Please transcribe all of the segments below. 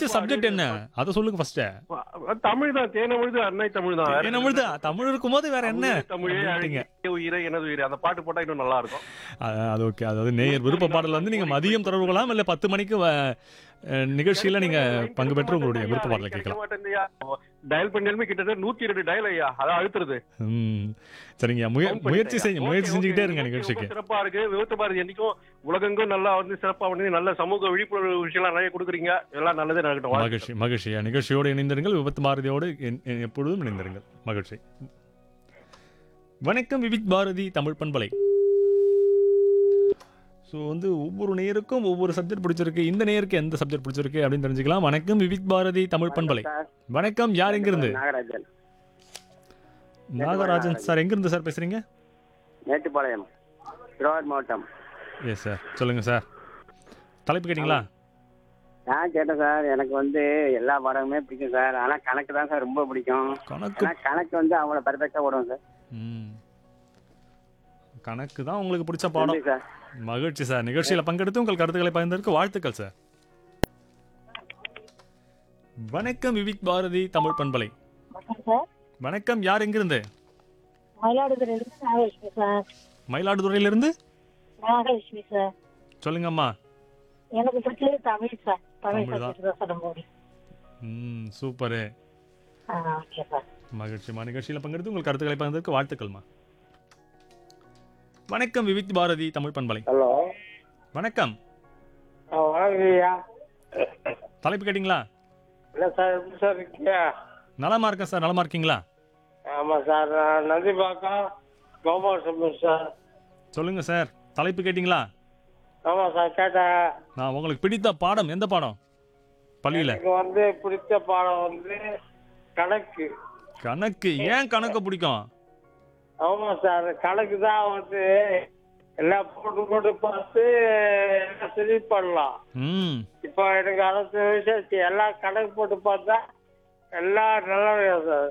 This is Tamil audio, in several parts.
சப்ஜெக்ட் என்ன அதை சொல்லுங்க ஃபர்ஸ்ட் தமிழ் தான் தேனமிழ்து அன்னை தமிழ் தான் என்ன முழுது தமிழ் இருக்கும்போது வேற என்ன தமிழே அப்படின்ட்டீங்க. அழகிய உயிரை எனது உயிரை அந்த பாட்டு போட்டா இன்னும் நல்லா இருக்கும் அ- அது ஓகே அதாவது நேயர் விருப்ப பாடல் வந்து நீங்க மதியம் தொடர்பு கொள்ளலாம் இல்ல பத்து மணிக்கு வ- அஹ், நிகழ்ச்சியில நீங்க பங்கு பெற்று உங்களுடைய விருப்ப பாடலை கேட்கலாம் டயல் பண்ணாலுமே கிட்டத்தட்ட நூத்தி ரெண்டு டயல் ஐயா அதான் அழுத்துறது ம் சரிங்க முய- Count முயற்சி பண்ணிட்டேன். செஞ்சு Okay, முயற்சி okay. செஞ்சுக்கிட்டே இருங்க நிகழ்ச்சி நிகழ்ச்சிக்கு ரொம்ப சிறப்பா இருக்கு விவத்த பாரதி என்னைக்கும் உலகெங்கும் நல்லா வந்து சிறப்பா வந்து நல்ல சமூக விழிப்புணர்வு விஷயம்லாம் நிறைய கொடுக்குறீங்க எல்லாம் நல்லதே நடக்கட்டும் வாழ்த்துக்கள். மகிழ்ச்சி மகிழ்ச்சியா நிகழ்ச்சியோடு இணைந்திருங்கள் விபத்து பாரதியோடு என்- என் எப்பொழுதும் இணைந்திருங்கள் மகிழ்ச்சி வணக்கம் விவித் பாரதி தமிழ் பண்பலை ஸோ வந்து ஒவ்வொரு நேயருக்கும் ஒவ்வொரு சப்ஜெக்ட் பிடிச்சிருக்கு இந்த நேயருக்கு எந்த சப்ஜெக்ட் பிடிச்சிருக்கு அப்படின்னு தெரிஞ்சுக்கலாம் வணக்கம் விவித் பாரதி தமிழ் பண்பலை வணக்கம் யார் எங்கிருந்து நாகராஜன் நாகராஜன் சார் எங்கிருந்து சார் பேசுறீங்க மேட்டுப்பாளையம் திருவாரூர் மாவட்டம் எஸ் சார் சொல்லுங்க சார் தலைப்பு கேட்டிங்களா நான் கேட்டேன் சார் எனக்கு வந்து எல்லா பாடமுமே பிடிக்கும் சார் ஆனா கணக்கு தான் சார் ரொம்ப பிடிக்கும் கணக்கு ஏன்னா கணக்கு வந்து அவங்கள பர்ஃபெக்டா ஓடும் சார் ம் கணக்கு தான் உங்களுக்கு பிடிச்ச பாடம் நன்றி சார் மகிழ்ச்சி சார் நிகழ்ச்சியில் பங்கெடுத்து உங்கள் கருத்துக்களை பகிர்ந்ததற்கு வாழ்த்துக்கள் சார் வணக்கம் விவிக் பாரதி தமிழ் பண்பலை வணக்கம் சார் வணக்கம் யார் எங்கிருந்து மயிலாடுதுறையிலிருந்து நாகலட்சுமி சார் மயிலாடுதுறையிலிருந்து நாகலட்சுமி சார் சொல்லுங்கம்மா எனக்கு பிடிச்சது தமிழ் சார் தமிழ் தமிழ் தான். சப்ஜெக்ட் தான் சொல்ல முடியும் ம் சூப்பரு ஆ ஓகே சார் மகிழ்ச்சிமா நிகழ்ச்சியில் பங்கெடுத்து உங்கள் கருத்துக்களை பகிர்ந்ததற்கு வாழ்த்துக்கள்மா வணக்கம் விவிக் பாரதி தமிழ் பண்பலை ஹலோ வணக்கம் வணக்கம்யா தலைப்பு கேட்டிங்களா இல்ல சார் எப்படி சார் இருக்கீங்க நலமா இருக்கேன் சார் நலமா இருக்கீங்களா ஆமா சார் நான் நந்திபாக்கம் கோபால் சம்பத் சார் சொல்லுங்க சார் தலைப்பு கேட்டிங்களா ஆமா சார் கேட்டேன் நான் உங்களுக்கு பிடித்த பாடம் எந்த பாடம் பள்ளியில எனக்கு வந்து பிடிச்ச பாடம் வந்து கணக்கு கணக்கு ஏன் கணக்கு பிடிக்கும் ஆமா சார் கணக்கு தான் வந்து எல்லாம் போட்டு போட்டு பார்த்து எல்லாம் சரி பண்ணலாம் ம் இப்போ எனக்கு அறுபத்தி வயசாச்சு எல்லாம் கணக்கு போட்டு பார்த்தா எல்லாம் நல்லா சார்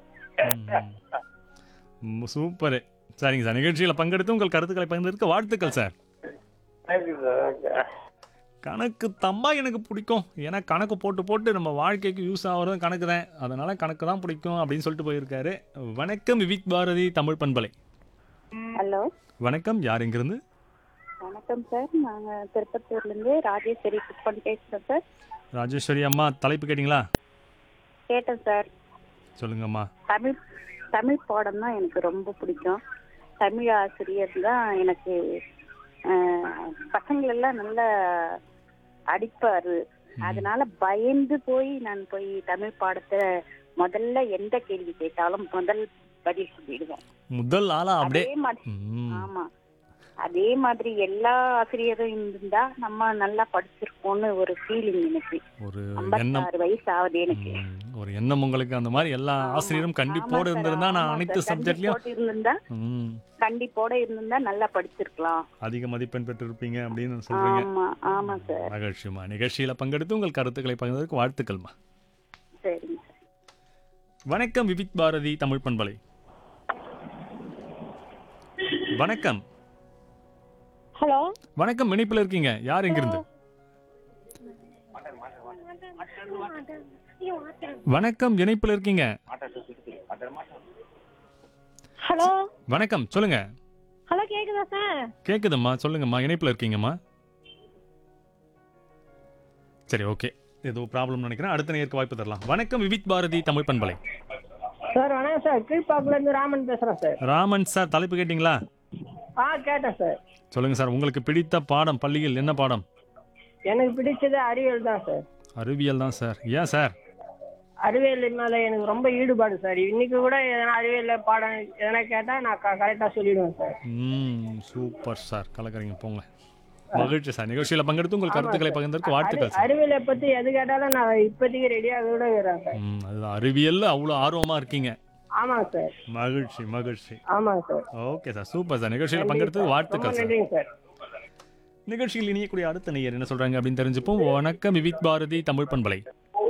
ம். சூப்பரு சரிங்க சார் நிகழ்ச்சியில் பங்கெடுத்து உங்கள் கருத்துக்களை பகிர்ந்ததற்கு வாழ்த்துக்கள் சார் தேங்க்யூ சார் ஓகே கணக்கு தம்பா எனக்கு பிடிக்கும் ஏன்னா கணக்கு போட்டு போட்டு நம்ம வாழ்க்கைக்கு யூஸ் ஆகிறது கணக்கு தான் அதனால கணக்கு தான் பிடிக்கும் அப்படின்னு சொல்லிட்டு போயிருக்காரு வணக்கம் விவிக் பாரதி தமிழ் பண்பலை ஹலோ வணக்கம் யார் எங்கிருந்து வணக்கம் சார் நாங்க திருப்பத்தூர்ல இருந்து ராஜேஸ்வரி குப்பன் பேசுறோம் சார் ராஜேஸ்வரி அம்மா தலைப்பு கேட்டிங்களா கேட்டேன் சார் சொல்லுங்கம்மா தமிழ் தமிழ் பாடம் தான் எனக்கு ரொம்ப பிடிக்கும் தமிழ் ஆசிரியர் தான் எனக்கு ஆஹ், பசங்களெல்லாம் நல்லா அடிப்பாரு அதனால பயந்து போய் நான் போய் தமிழ் பாடத்தை முதல்ல எந்த கேள்வி கேட்டாலும் முதல் பதில் சொல்லிடுவேன் முதல் ஆளா அப்படியே அதே மாதிரி ம். ஆமா அதே மாதிரி எல்லா ஆசிரியரும் இருந்தா நம்ம நல்லா படிச்சிருக்கோம்னு ஒரு ஃபீலிங் எனக்கு ஒரு எண்ணம் ஐம்பத்தாறு வயசு ஆகுது எனக்கு ம், ஒரு எண்ணம் உங்களுக்கு அந்த மாதிரி எல்லா ஆமா. ஆசிரியரும் ஆமா கண்டிப்போடு சார், இருந்திருந்தா நான் ஆமா அனைத்து சார். சப்ஜெக்ட்லயும் கண்டிப்போடு இருந்திருந்தா ம், கண்டிப்போட இருந்திருந்தா நல்லா படிச்சிருக்கலாம் அதிக மதிப்பெண் பெற்றிருப்பீங்க அப்படின்னு சொல்றீங்க ஆமா ஆமா சார் மகிழ்ச்சிமா நிகழ்ச்சியில பங்கெடுத்து உங்கள் கருத்துக்களை பகிர்ந்ததற்கு வாழ்த்துக்கள்மா சரிங்க சார் வணக்கம் விவிக் பாரதி தமிழ் பண்பலை வணக்கம் ஹலோ வணக்கம் இணைப்புல இருக்கீங்க யார் எங்கிருந்து வணக்கம் இணைப்புல இருக்கீங்க ஹலோ வணக்கம் சொல்லுங்க ஹலோ கேக்குதா சார் கேக்குதும்மா சொல்லுங்கம்மா இணைப்புல இருக்கீங்கம்மா சரி ஓகே ஏதோ ப்ராப்ளம் நினைக்கிறேன் அடுத்த நேருக்கு வாய்ப்பு தரலாம் வணக்கம் விவிக் பாரதி தமிழ் பண்பலை சார் வணக்கம் சார் கீழ்பாக்குல இருந்து ராமன் பேசுறேன் சார் ராமன் சார் தலைப்பு கேட்டிங்களா ஆ கேட்டேன் சார் சொல்லுங்க சார் உங்களுக்கு பிடித்த பாடம் பள்ளியில் என்ன பாடம் எனக்கு பிடிச்சது அறிவியல் தான் சார் அறிவியல் தான் சார் ஏன் சார் அறிவியல் மேல எனக்கு ரொம்ப ஈடுபாடு சார் இன்னைக்கு கூட எதனா அறிவியல்ல பாடம் எதனா கேட்டா நான் கரெக்டா சொல்லிடுவேன் சார் ம் சூப்பர் சார் கலக்கறீங்க போங்க மகிழ்ச்சி சார் நிகழ்ச்சியில் பங்கெடுத்து உங்கள் கருத்துக்களை பகிர்ந்ததற்கு வாழ்த்துக்கள் சார் அறிவியலை பத்தி எது கேட்டாலும் நான் இப்போதைக்கு ரெடியாக கூட இருக்கிறேன் சார் ம் அதுதான் அறிவியல்ல அவ்வளோ ஆர்வமா இருக்கீங்க ஆமாங்க சார் மகிழ்ச்சி மகிழ்ச்சி ஆமாங்க sir okay sir super sir நிகழ்ச்சியில் பங்கெடுத்து வாழ்த்துக்கள் ரொம்ப சார் நன்றிங்க சார் நிகழ்ச்சியில் இணையக்கூடிய அடுத்த நேயர் என்ன சொல்றாங்க அப்படின்னு தெரிஞ்சுப்போம் வணக்கம் விவிக் பாரதி தமிழ் பண்பலை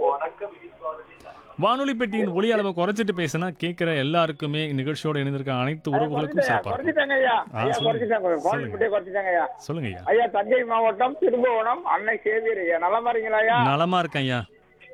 வானொலி பெட்டியின் ஒளி அளவை குறைச்சிட்டு பேசினா கேட்கிற எல்லாருக்குமே நிகழ்ச்சியோட இணைந்திருக்க அனைத்து உறவுகளுக்கும் சிறப்பாக இருக்கும். குறைச்சிட்டாங்க ஐயா ஆ, ஐயா சொல்லுங்க. குறைச்சிட்டாங்க சொல்லுங்க. கோயம்புத்தூரே குறைச்சிட்டாங்க ஐயா சொல்லுங்க ஐயா ஐயா தஞ்சை மாவட்டம் திருபுவனம் அன்னை சேவியர் ஐயா நலமா இருக்கீங்களா ஐயா நலமா இருக்கேன் ஐயா